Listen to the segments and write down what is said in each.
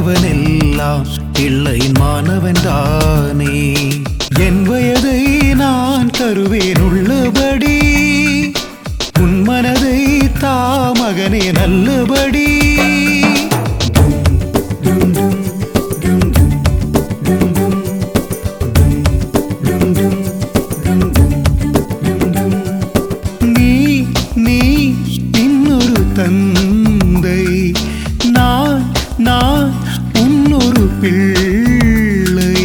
பெற்றவனெல்லாம் பிள்ளையின் மாணவன் தானே என் வயதை நான் தருவேன் உள்ளபடி உன் மனதை தா மகனே நல்லபடி நீ நீ இன்னொரு தந்தை நான் நான் உன்னொரு பிள்ளை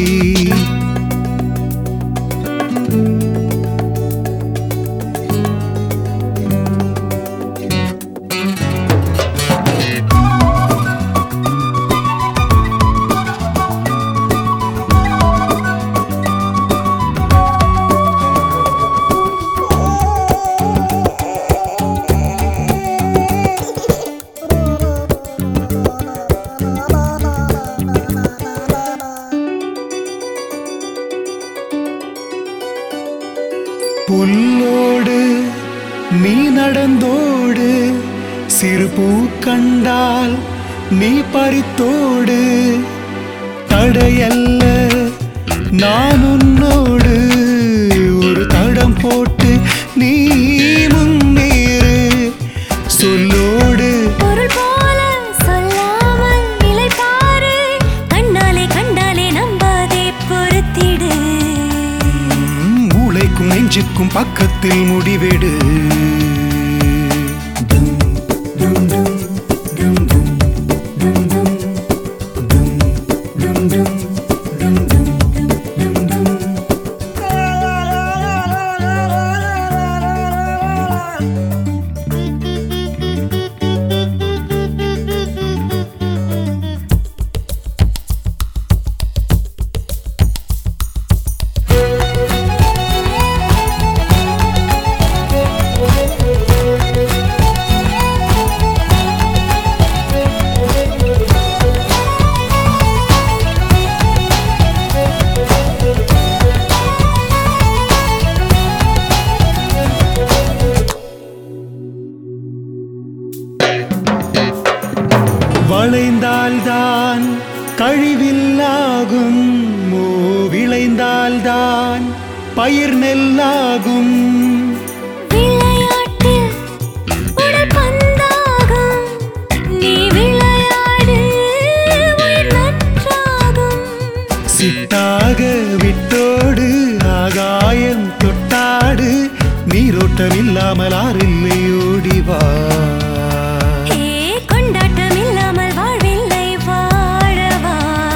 புல்லோடு நீ நடந்தோடு சிறு பூ கண்டால் நீ பறித்தோடு தடையல்ல நான் உன்னோடு ஒரு தடம் போட்டு நீ முன்னேறு சொல்லோடு பொருள் போல சொல்லாமல் நிலை பாரு கண்ணாலே கண்டாலே நம்பாதே பொறுத்திடு ம், மூளைக்கும் நெஞ்சுக்கும் பக்கத்தில் முடிவெடு வளைந்தால்தான் கழிவில்லாகும் மோ விளைந்தால்தான் பயிர் நெல்லாகும் விளையாட்டில் உடல் பந்தாகும் நீ விளையாடு உயிர் நன்றாகும் சிட்டாக விட்டோடு ஆகாயம் தொட்டாடு நீரோட்டம் இல்லாமல் ஆறில்லை ஓடிவா ஏ கொண்டாட்டம் இல்லாமல் வாழ்வில்லை வாழவா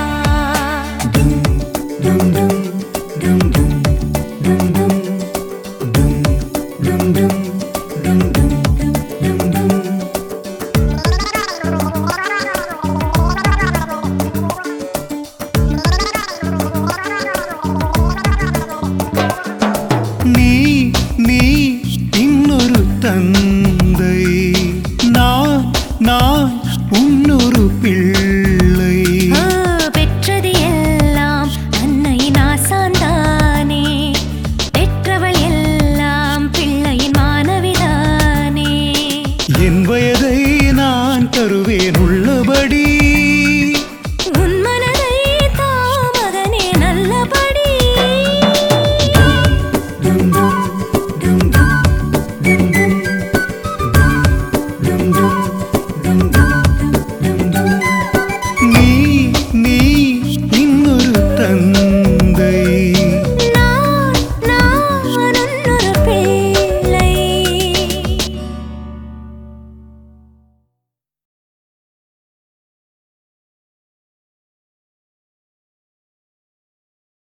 நீ நீ இன்னொரு தந்தை நான் நான் உன்னொரு பிள்ளை ஆ, பெற்றது எல்லாம் அன்னை நாசாந்தானே பெற்றவள் எல்லாம் பிள்ளையின் மாணவிதானே என் வயதை நான் தருவேன்